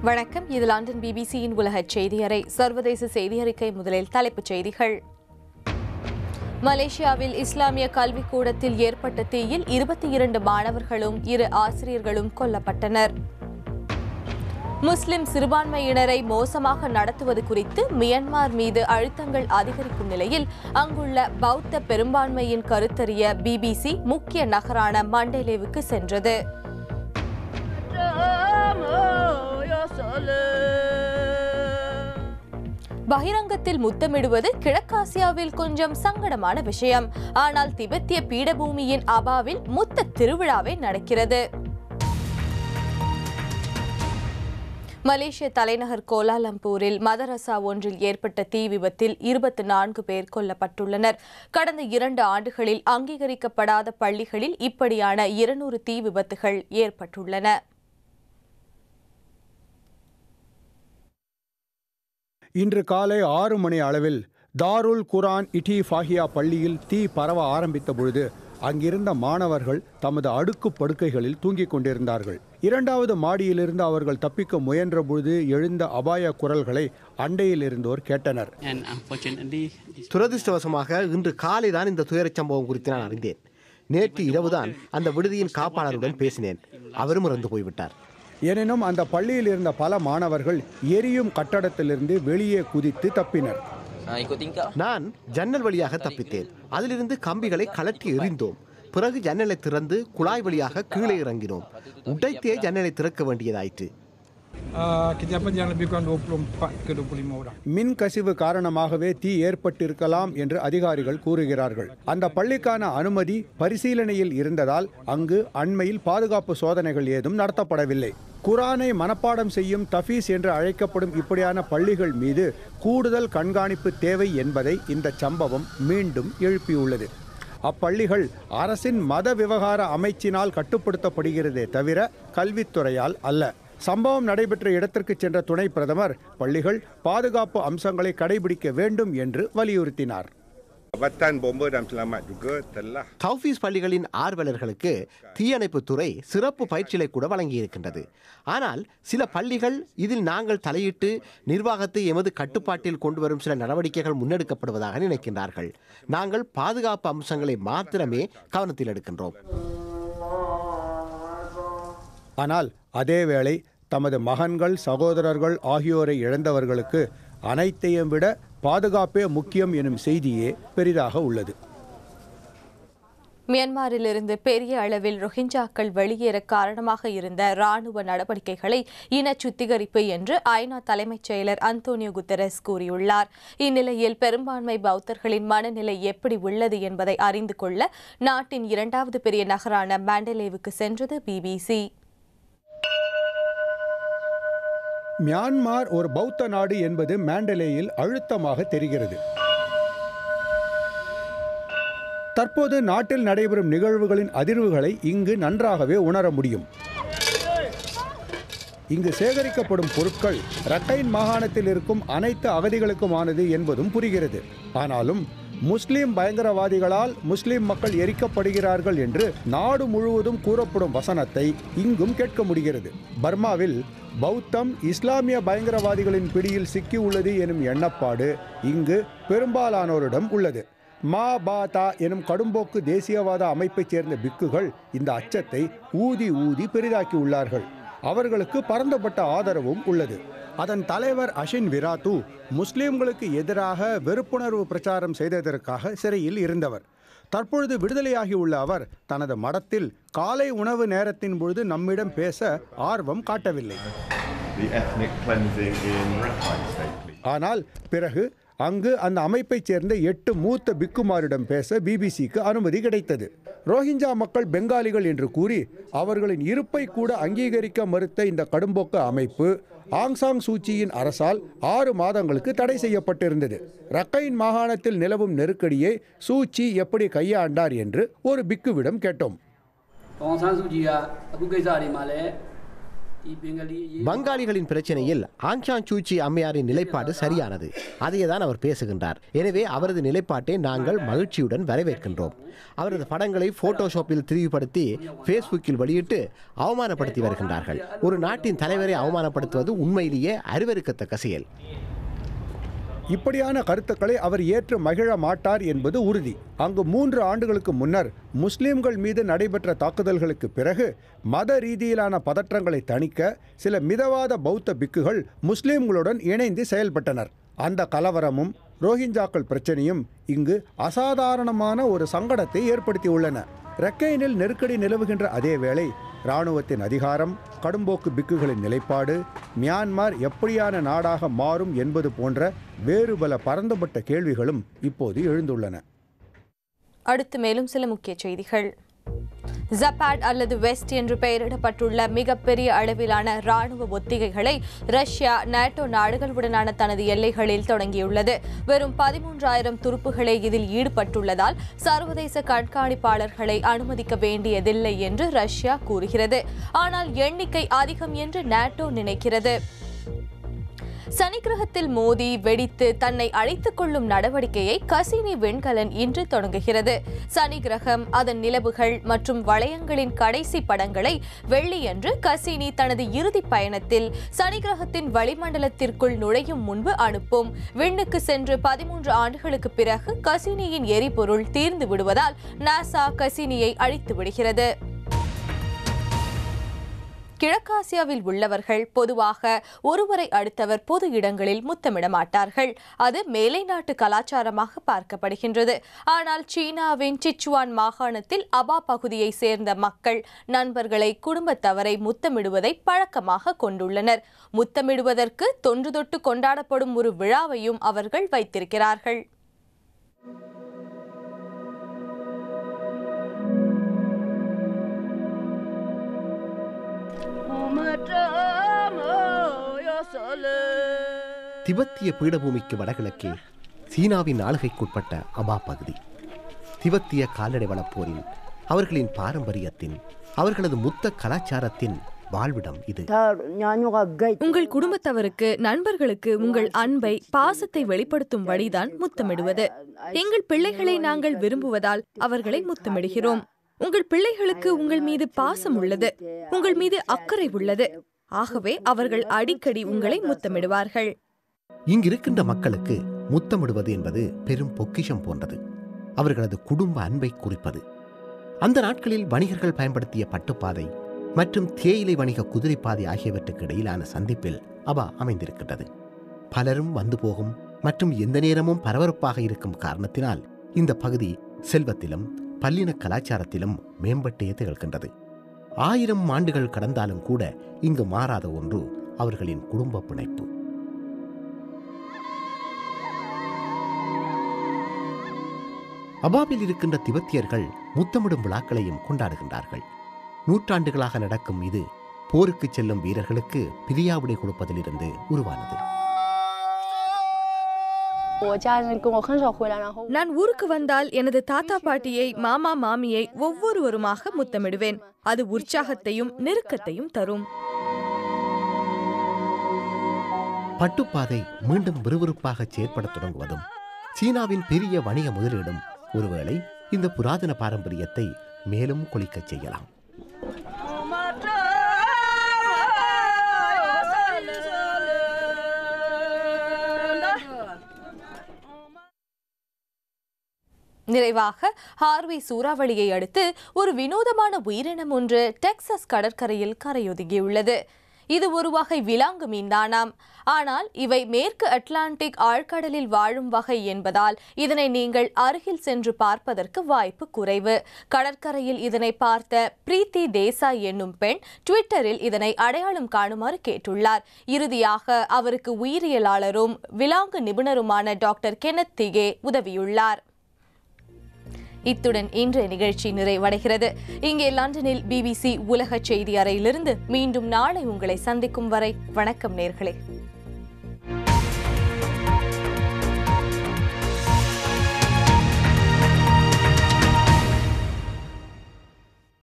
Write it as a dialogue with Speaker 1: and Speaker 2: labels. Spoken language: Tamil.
Speaker 1: வணக்கம் இது லண்டன் பிபிசியின் உலக செய்தியறை சர்வதேச செய்தியறிக்கை முதலில் தலைப்புச் செய்திகள் மலேசியாவில் இஸ்லாமிய கல்விக்கூடத்தில் ஏற்பட்ட தீயில் இருபத்தி இரண்டு மாணவர்களும் இரு ஆசிரியர்களும் கொல்லப்பட்டனர் முஸ்லிம் சிறுபான்மையினரை மோசமாக நடத்துவது குறித்து மியன்மார் மீது அழுத்தங்கள் அதிகரிக்கும் நிலையில் அங்குள்ள பௌத்த பெரும்பான்மையின் கருத்தறிய பிபிசி முக்கிய நகரான மண்டேலேவுக்கு சென்றது பகிரங்கத்தில் முத்தமிடுவது கிழக்காசியாவில் கொஞ்சம் சங்கடமான விஷயம் ஆனால் திபெத்திய பீடபூமியின் அபாவில் முத்த திருவிழாவே நடக்கிறது மலேசிய தலைநகர் கோலாலம்பூரில் மதரசா ஒன்றில் ஏற்பட்ட தீ விபத்தில் இருபத்தி நான்கு பேர் கொல்லப்பட்டுள்ளனர் கடந்த இரண்டு ஆண்டுகளில் அங்கீகரிக்கப்படாத பள்ளிகளில் இப்படியான இருநூறு தீ விபத்துகள் ஏற்பட்டுள்ளன
Speaker 2: இன்று காலை ஆறு மணி அளவில் தாருல் குரான் இட்டி ஃபாஹியா பள்ளியில் தீ பரவ ஆரம்பித்த பொழுது அங்கிருந்த மாணவர்கள் தமது அடுக்கு படுக்கைகளில் தூங்கிக் கொண்டிருந்தார்கள் இரண்டாவது மாடியிலிருந்து அவர்கள் தப்பிக்க முயன்ற பொழுது எழுந்த அபாய குரல்களை அண்டையில் இருந்தோர் கேட்டனர்
Speaker 3: and unfortunately this
Speaker 4: துரதிருஷ்டவசமாக இன்று காலை தான் இந்த துயரச் சம்பவம் குறித்து நான் அறிந்தேன் நேற்று இரவுதான் அந்த விடுதியின் காப்பாளருடன் பேசினேன் அவரும் இறந்து போய்விட்டார்
Speaker 2: எனினும் அந்த பள்ளியில் இருந்த பல மாணவர்கள் எரியும் கட்டடத்திலிருந்து வெளியே குதித்து தப்பினர்
Speaker 5: Ha, ikut tingkap.
Speaker 4: நான் ஜன்னல் வழியாக தப்பித்தேன் அதிலிருந்து கம்பிகளை கலட்டி எறிந்தோம் பிறகு ஜன்னலை திறந்து குழாய் வழியாக கீழே இறங்கினோம் உடைத்தே ஜன்னலை திறக்க வேண்டியதாயிற்று
Speaker 6: Uh, kita dapat yang lebih kurang 24 ke 25 orang.
Speaker 2: மின் கசிவு காரணமாகவே தீ ஏற்பட்டிருக்கலாம் என்று அதிகாரிகள் கூறுகிறார்கள் அந்த பள்ளிக்கான அனுமதி பரிசீலனையில் இருந்ததால் அங்கு அண்மையில் பாதுகாப்பு சோதனைகள் ஏதும் நடத்தப்படவில்லை குரானை மனப்பாடம் செய்யும் தஃபீஸ் என்று அழைக்கப்படும் இப்படியான பள்ளிகள் மீது கூடுதல் கண்காணிப்பு தேவை என்பதை இந்த சம்பவம் மீண்டும் எழுப்பியுள்ளது அப்பள்ளிகள் அரசின் மத விவகார அமைச்சினால் கட்டுப்படுத்தப்படுகிறதே தவிர கல்வித்துறையால் அல்ல சம்பவம் நடைபெற்ற இடத்திற்கு சென்ற துணை பிரதமர் பள்ளிகள் பாதுகாப்பு அம்சங்களை கடைபிடிக்க வேண்டும் என்று வலியுறுத்தினார்
Speaker 7: Jabatan Bomba dan Selamat juga telah
Speaker 4: தௌஃபீஸ் பள்ளிகளின் ஆர்வலர்களுக்கு தீயணைப்புத் துறை சிறப்பு பயிற்சிகளை கூட வழங்கியிருக்கின்றது ஆனால் சில பள்ளிகள் இதில் நாங்கள் தலையிட்டு நிர்வாகத்தை எமது கட்டுப்பாட்டில் கொண்டு வரும் சில நடவடிக்கைகள் முன்னெடுக்கப்படுவதாக நினைக்கின்றார்கள் நாங்கள் பாதுகாப்பு அம்சங்களை மாத்திரமே கவனத்தில் எடுக்கின்றோம்
Speaker 2: ஆனால் அதேவேளை தமது மகன்கள் சகோதரர்கள் ஆகியோரை இழந்தவர்களுக்கு அனைத்தையும் விட பாதுகாப்பே முக்கியம் எனும் செய்தியே பெரிதாக உள்ளது
Speaker 1: மியான்மரிலிருந்து பெரிய அளவில் ரோஹிஞ்சாக்கள் வெளியேற காரணமாக இருந்த ராணுவ நடவடிக்கைகளை இன சுத்திகரிப்பு என்று ஐநா தலைமைச் செயலர் அந்தோனியோ குத்தரஸ் கூறியுள்ளார் இந்நிலையில் பெரும்பான்மை பௌத்தர்களின் மனநிலை எப்படி உள்ளது என்பதை அறிந்து கொள்ள நாட்டின் இரண்டாவது பெரிய நகரான மாண்டலேவுக்கு சென்றது பிபிசி
Speaker 2: மியான்மார் ஒரு பௌத்த நாடு என்பது மேண்டலேயில் அழுத்தமாக தெரிகிறது தற்போது நாட்டில் நடைபெறும் நிகழ்வுகளின் அதிர்வுகளை இங்கு நன்றாகவே உணர முடியும் இங்கு சேகரிக்கப்படும் பொருட்கள் ரக்கைன் மாகாணத்தில் இருக்கும் அனைத்து அகதிகளுக்குமானது என்பதும் புரிகிறது ஆனாலும் முஸ்லிம் பயங்கரவாதிகளால் முஸ்லிம் மக்கள் எரிக்கப்படுகிறார்கள் என்று நாடு முழுவதும் கூறப்படும் வசனத்தை இங்கும் கேட்க முடிகிறது பர்மாவில் பௌத்தம் இஸ்லாமிய பயங்கரவாதிகளின் பிடியில் சிக்கியுள்ளது எனும் எண்ணப்பாடு இங்கு பெரும்பாலானோரிடம் உள்ளது மா பா தா எனும் கடும்போக்கு தேசியவாத அமைப்பைச் சேர்ந்த பிக்குகள் இந்த அச்சத்தை ஊதி ஊதி பெரிதாக்கி உள்ளார்கள் அவர்களுக்கு பரந்தப்பட்ட ஆதரவும் உள்ளது அதன் தலைவர் அஷின் விராத்து முஸ்லிம்களுக்கு எதிராக வெறுப்புணர்வு பிரச்சாரம் செய்ததற்காக சிறையில் இருந்தவர் தற்பொழுது விடுதலையாகியுள்ள அவர் தனது மடத்தில் காலை உணவு நேரத்தின் பொழுது நம்மிடம் பேச ஆர்வம் காட்டவில்லை
Speaker 8: the ethnic cleansing in Rakhine State, please.
Speaker 2: ஆனால் பிறகு அங்கு அந்த அமைப்பைச் சேர்ந்த எட்டு மூத்த பிக்குமாரிடம் பேச பிபிசிக்கு அனுமதி கிடைத்தது ரோஹிஞ்சா மக்கள் பெங்காலிகள் என்று கூறி அவர்களின் இருப்பை கூட அங்கீகரிக்க மறுத்த இந்த கடும்போக்கு அமைப்பு ஆங்சாங் சூச்சியின் அரசால் ஆறு மாதங்களுக்கு தடை செய்யப்பட்டிருந்தது ரக்கைன் மாகாணத்தில் நிலவும் நெருக்கடியை சூச்சி எப்படி கையாண்டார் என்று ஒரு பிக்குவிடம் கேட்டோம்
Speaker 9: ဒေါအောင်ဆန်းစုကြည်ကအခုကိစ္စတွေမှာလည်း
Speaker 4: பங்காளிகளின் பிரச்சனையில் ஆங்சான் சூச்சி அம்மையாரின் நிலைப்பாடு சரியானது அதையே தான் அவர் பேசுகின்றார் எனவே அவரது நிலைப்பாட்டை நாங்கள் மகிழ்ச்சியுடன் வரவேற்கின்றோம் அவரது படங்களை போட்டோஷாப்பில் திரிவுபடுத்தி ஃபேஸ்புக்கில் வெளியிட்டு அவமானப்படுத்தி வருகின்றார்கள் ஒரு நாட்டின் தலைவரை அவமானப்படுத்துவது உண்மையிலேயே அருவருக்கத்தக்க செயல்
Speaker 2: இப்படியான கருத்துக்களை அவர் ஏற்று மகிழ மாட்டார் என்பது உறுதி அங்கு மூன்று ஆண்டுகளுக்கு முன்னர் முஸ்லிம்கள் மீது நடைபெற்ற தாக்குதல்களுக்கு பிறகு மத ரீதியிலான பதற்றங்களை தணிக்க சில மிதவாத பௌத்த பிக்குகள் முஸ்லிம்களுடன் இணைந்து செயல்பட்டனர் அந்த கலவரமும் ரோஹிஞ்சாக்கள் பிரச்சனையும் இங்கு அசாதாரணமான ஒரு சங்கடத்தை ஏற்படுத்தியுள்ளன ரெக்கைனில் நெருக்கடி நிலவுகின்ற அதே வேளை இராணுவத்தின் அதிகாரம் கடும்போக்கு பிக்குகளின் நிலைப்பாடு மியான்மர் எப்படியான நாடாக மாறும் என்பது போன்ற வேறு பல பரந்துபட்ட கேள்விகளும் இப்போது எழுந்துள்ளன
Speaker 1: அடுத்து மேலும் சில முக்கிய செய்திகள் ஜப்பாட் அல்லது வெஸ்ட் என்று பெயரிடப்பட்டுள்ள மிகப்பெரிய அளவிலான ராணுவ ஒத்திகைகளை ரஷ்யா நேட்டோ நாடுகளுடனான தனது எல்லைகளில் தொடங்கியுள்ளது வெறும் பதிமூன்றாயிரம் துருப்புகளே இதில் ஈடுபட்டுள்ளதால் சர்வதேச கண்காணிப்பாளர்களை அனுமதிக்க வேண்டியதில்லை என்று ரஷ்யா கூறுகிறது ஆனால் எண்ணிக்கை அதிகம் என்று நேட்டோ நினைக்கிறது சனி கிரகத்தில் மோதி வெடித்து தன்னை அழைத்துக் கொள்ளும் நடவடிக்கையை கசினி விண்கலன் இன்று தொடங்குகிறது சனி கிரகம் அதன் நிலவுகள் மற்றும் வளையங்களின் கடைசி படங்களை வெள்ளியன்று கசினி தனது இறுதி பயணத்தில் சனி கிரகத்தின் வளிமண்டலத்திற்குள் நுழையும் முன்பு அனுப்பும் விண்ணுக்கு சென்று பதிமூன்று ஆண்டுகளுக்கு பிறகு கசினியின் எரிபொருள் தீர்ந்து விடுவதால் நாசா கசினியை அழித்து விடுகிறது கிழக்காசியாவில் உள்ளவர்கள் பொதுவாக ஒருவரை அடுத்தவர் பொது இடங்களில் முத்தமிட மாட்டார்கள் அது மேலை நாட்டு கலாச்சாரமாக பார்க்கப்படுகின்றது ஆனால் சீனாவின் சிச்சுவான் மாகாணத்தில் அபா பகுதியை சேர்ந்த மக்கள் நண்பர்களை குடும்பத்தவரை முத்தமிடுவதை பழக்கமாக கொண்டுள்ளனர் முத்தமிடுவதற்கு தொன்று தொட்டு கொண்டாடப்படும் ஒரு விழாவையும் அவர்கள் வைத்திருக்கிறார்கள்
Speaker 4: திபெத்திய பீடபூமிக்கு வடகிழக்கே சீனாவின் ஆளுகைக்குட்பட்ட அபா பகுதி திபெத்திய கால்நடை வளப்போரின் அவர்களின் பாரம்பரியத்தின் அவர்களது முத்த கலாச்சாரத்தின் வாழ்விடம் இது
Speaker 5: உங்கள் குடும்பத்தவருக்கு நண்பர்களுக்கு உங்கள் அன்பை பாசத்தை வெளிப்படுத்தும் வழிதான் முத்தமிடுவது எங்கள் பிள்ளைகளை நாங்கள் விரும்புவதால் அவர்களை முத்தமிடுகிறோம் உங்கள் பிள்ளைகளுக்கு உங்கள் மீது பாசம் உள்ளது உங்கள் மீது அக்கறை உள்ளது ஆகவே அவர்கள் அடிக்கடி உங்களை முத்தமிடுவார்கள்
Speaker 4: இங்கிருக்கின்ற மக்களுக்கு முத்தமிடுவது என்பது பெரும் பொக்கிஷம் போன்றது அவர்களது குடும்ப அன்பை குறிப்பது அந்த நாட்களில் வணிகர்கள் பயன்படுத்திய பட்டுப்பாதை மற்றும் தேயிலை வணிக குதிரைப்பாதை ஆகியவற்றுக்கு இடையிலான சந்திப்பில் அபா அமைந்திருக்கின்றது பலரும் வந்து போகும் மற்றும் எந்த நேரமும் பரபரப்பாக இருக்கும் காரணத்தினால் இந்த பகுதி செல்வத்திலும் பல்லின கலாச்சாரத்திலும் மேம்பட்டே திகழ்கின்றது ஆயிரம் ஆண்டுகள் கடந்தாலும் கூட இங்கு மாறாத ஒன்று அவர்களின் குடும்ப பிணைப்பு அபாவில் இருக்கின்ற திபெத்தியர்கள் முத்தமிடும் விழாக்களையும் கொண்டாடுகின்றார்கள் நூற்றாண்டுகளாக நடக்கும் இது போருக்கு செல்லும் வீரர்களுக்கு பிரியாவிடை கொடுப்பதிலிருந்து உருவானது
Speaker 5: நான் ஊருக்கு வந்தால் எனது தாத்தா பாட்டியை மாமா மாமியை ஒவ்வொருவருமாக முத்தமிடுவேன் அது உற்சாகத்தையும் நெருக்கத்தையும் தரும்
Speaker 4: பட்டுப்பாதை மீண்டும் விறுவிறுப்பாக செயற்படத் தொடங்குவதும் சீனாவின் பெரிய வணிக முதலீடும் ஒருவேளை இந்த புராதன பாரம்பரியத்தை மேலும் கொளிக்கச் செய்யலாம்
Speaker 1: நிறைவாக ஹார்வி சூறாவளியை அடுத்து ஒரு வினோதமான உயிரினம் ஒன்று டெக்சஸ் கடற்கரையில் கரையொதுங்கியுள்ளது இது ஒரு வகை விலாங்கு மீன்தானாம் ஆனால் இவை மேற்கு அட்லாண்டிக் ஆழ்கடலில் வாழும் வகை என்பதால் இதனை நீங்கள் அருகில் சென்று பார்ப்பதற்கு வாய்ப்பு குறைவு கடற்கரையில் இதனை பார்த்த பிரீத்தி தேசாய் என்னும் பெண் ட்விட்டரில் இதனை அடையாளம் காணுமாறு கேட்டுள்ளார் இறுதியாக அவருக்கு உயிரியலாளரும் விலாங்கு நிபுணருமான டாக்டர் கெனத் திகே உதவியுள்ளார் இத்துடன் இன்றைய நிகழ்ச்சி நிறைவடைகிறது இங்கே லண்டனில் பிபிசி உலக செய்தி அறையிலிருந்து மீண்டும் நாளை உங்களை சந்திக்கும் வரை வணக்கம் நேர்களே